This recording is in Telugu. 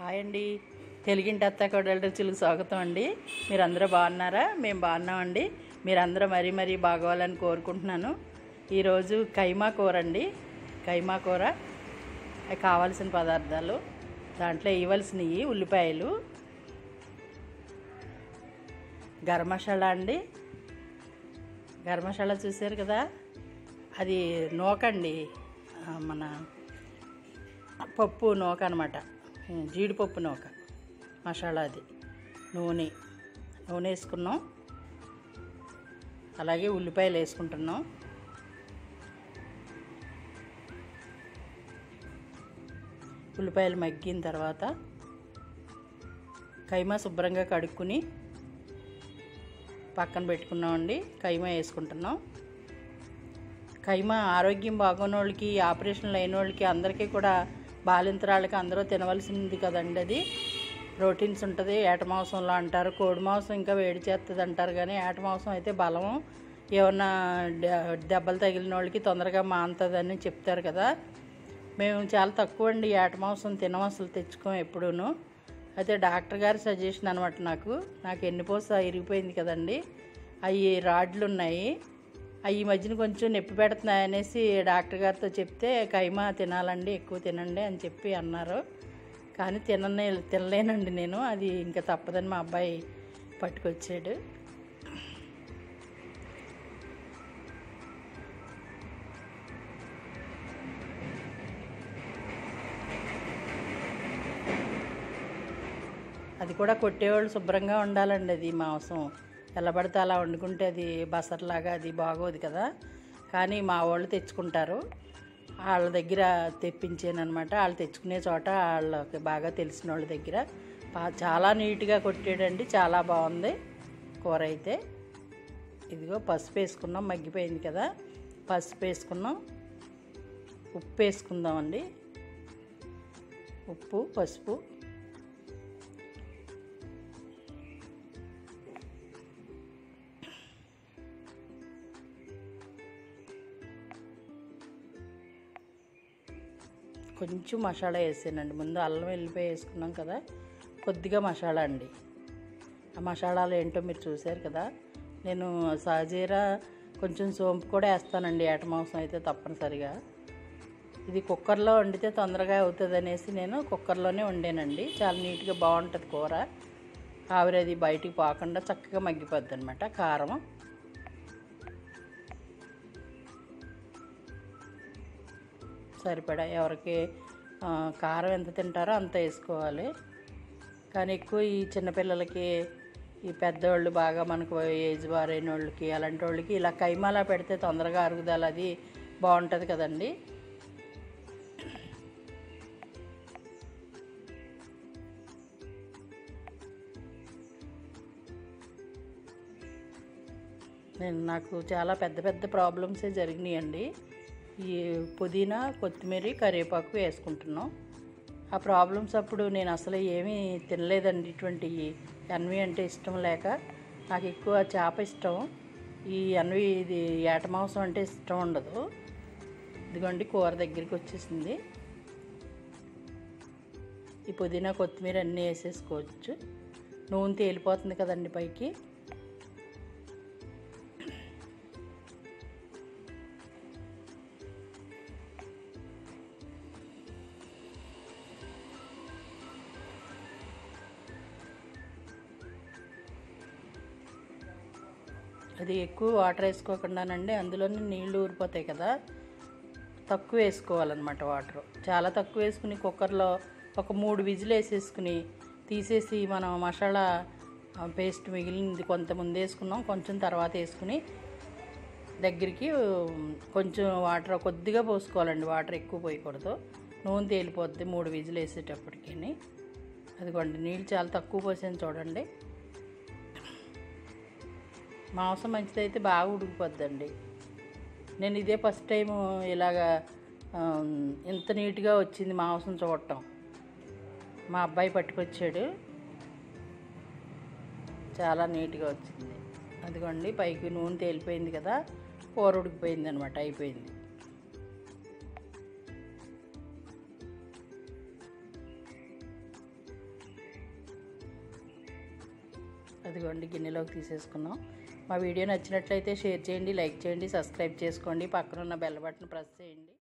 హాయ్ అండి తెలుగింటి అత్త కొడల రుచులకు స్వాగతం అండి మీరందరూ బాగున్నారా మేము బాగున్నామండి మీరందరూ మరీ మరీ బాగోవాలని కోరుకుంటున్నాను ఈరోజు కైమా కూర అండి కైమా కూర అవి కావాల్సిన పదార్థాలు దాంట్లో ఇవ్వాల్సినవి ఉల్లిపాయలు గరం మసాలా అండి గరం మసాలా చూసారు కదా అది నూకండి ఆ, మన పప్పు నూక అనమాట జీడిపప్పు నూక మసాలా అది నూనె నూనె వేసుకున్నాం అలాగే ఉల్లిపాయలు వేసుకుంటున్నాం ఉల్లిపాయలు మగ్గిన తర్వాత కైమా శుభ్రంగా కడుక్కుని పక్కన పెట్టుకున్నామండి కైమా వేసుకుంటున్నాం కైమా ఆరోగ్యం బాగున్న వాళ్ళకి ఆపరేషన్లు అయిన వాళ్ళకి అందరికీ కూడా బాలింతరాళ్ళకి అందరూ తినవలసింది కదండి అది ప్రోటీన్స్ ఉంటుంది ఏట మాంసంలో అంటారు కోడి మాంసం ఇంకా వేడి చేస్తుంది అంటారు కానీ ఏట మాంసం అయితే బలం ఏమన్నా దె- దెబ్బలు తగిలిన వాళ్ళకి తొందరగా మానుతుందని చెప్తారు కదా మేము చాలా తక్కువ అండి ఏట మాంసం తినం అసలు తెచ్చుకోం ఎప్పుడూను అయితే డాక్టర్ గారి సజెషన్ అనమాట నాకు నాకు ఎన్నిపోస ఇరిగిపోయింది కదండి అవి రాడ్లు ఉన్నాయి అవి ఈ మధ్యన కొంచెం నొప్పి పెడుతున్నాయి అనేసి డాక్టర్ గారితో చెప్తే కైమా తినాలండి ఎక్కువ తినండి అని చెప్పి అన్నారు కానీ తిననే తినలేనండి నేను అది ఇంకా తప్పదని మా అబ్బాయి పట్టుకొచ్చాడు అది కూడా కొట్టేవాళ్ళు శుభ్రంగా ఉండాలండి అది మాంసం ఎలా పడితే అలా వండుకుంటే అది బసర్లాగా అది బాగోదు కదా కానీ మా వాళ్ళు తెచ్చుకుంటారు వాళ్ళ దగ్గర తెప్పించాను అనమాట వాళ్ళు తెచ్చుకునే చోట వాళ్ళకి బాగా తెలిసిన వాళ్ళ దగ్గర బా- చాలా నీట్గా కొట్టాడండి చాలా బాగుంది కూర అయితే ఇదిగో పసుపు వేసుకున్నాం మగ్గిపోయింది కదా పసుపు వేసుకున్నాం ఉప్పు వేసుకుందామండి ఉప్పు పసుపు కొంచెం మసాలా వేసానండి ముందు అల్లం వెల్లిపాయ వేసుకున్నాం కదా కొద్దిగా మసాలా అండి ఆ మసాలాలు ఏంటో మీరు చూశారు కదా నేను సాజీరా కొంచెం సోంపు కూడా వేస్తానండి ఏట మాంసం అయితే తప్పనిసరిగా ఇది కుక్కర్లో వండితే తొందరగా అవుతుంది అనేసి నేను కుక్కర్లోనే వండానండి చాలా నీట్గా బాగుంటుంది కూర ఆవిరది బయటికి పోకుండా చక్కగా మగ్గిపోద్ది అనమాట కారం సరిపడా ఎవరికి ఆ, కారం ఎంత తింటారో అంత వేసుకోవాలి కానీ ఎక్కువ ఈ చిన్నపిల్లలకి ఈ పెద్దవాళ్ళు బాగా మనకు ఏజ్ బారైన వాళ్ళకి అలాంటి వాళ్ళకి ఇలా కైమాలా పెడితే తొందరగా అరుగుదల అది బాగుంటుంది కదండి నేను నాకు చాలా పెద్ద పెద్ద ప్రాబ్లమ్సే జరిగినాయండి ఈ పుదీనా కొత్తిమీర కరివేపాకు వేసుకుంటున్నాం ఆ ప్రాబ్లమ్స్ అప్పుడు నేను అసలు ఏమీ తినలేదండి ఇటువంటి ఎన్వి అంటే ఇష్టం లేక నాకు ఎక్కువ చేప ఇష్టం ఈ ఎన్వి ఇది ఏట మాంసం అంటే ఇష్టం ఉండదు ఇదిగోండి కూర దగ్గరికి వచ్చేసింది ఈ పుదీనా కొత్తిమీర అన్నీ వేసేసుకోవచ్చు నూనె తేలిపోతుంది కదండి పైకి అది ఎక్కువ వాటర్ వేసుకోకుండానండి అందులోనే నీళ్లు ఊరిపోతాయి కదా తక్కువ వేసుకోవాలన్నమాట వాటర్ చాలా తక్కువ వేసుకుని కుక్కర్లో ఒక మూడు విజిల్ వేసేసుకుని తీసేసి మనం మసాలా ఆ, పేస్ట్ మిగిలింది కొంత ముందు వేసుకున్నాం కొంచెం తర్వాత వేసుకుని దగ్గరికి ఉమ్, కొంచెం వాటర్ కొద్దిగా పోసుకోవాలండి వాటర్ ఎక్కువ పోయకూడదు నూనె తేలిపోద్ది మూడు విజిల్ వేసేటప్పటికి అదిగోండి నీళ్ళు చాలా తక్కువ పోసాను చూడండి మాంసం మంచిదైతే బాగా ఉడికిపోద్దండి నేను ఇదే ఫస్ట్ టైం ఇలాగా ఆమ్, ఇంత నీట్గా వచ్చింది మాంసం చూడటం మా అబ్బాయి పట్టుకొచ్చాడు చాలా నీట్గా వచ్చింది అదిగోండి పైకి నూనె తేలిపోయింది కదా కూర ఉడికిపోయింది అనమాట అయిపోయింది అదిగోండి గిన్నెలోకి తీసేసుకున్నాం మా వీడియో నచ్చినట్లయితే షేర్ చేయండి లైక్ చేయండి సబ్స్క్రైబ్ చేసుకోండి పక్కన ఉన్న బెల్ బటన్ ప్రెస్ చేయండి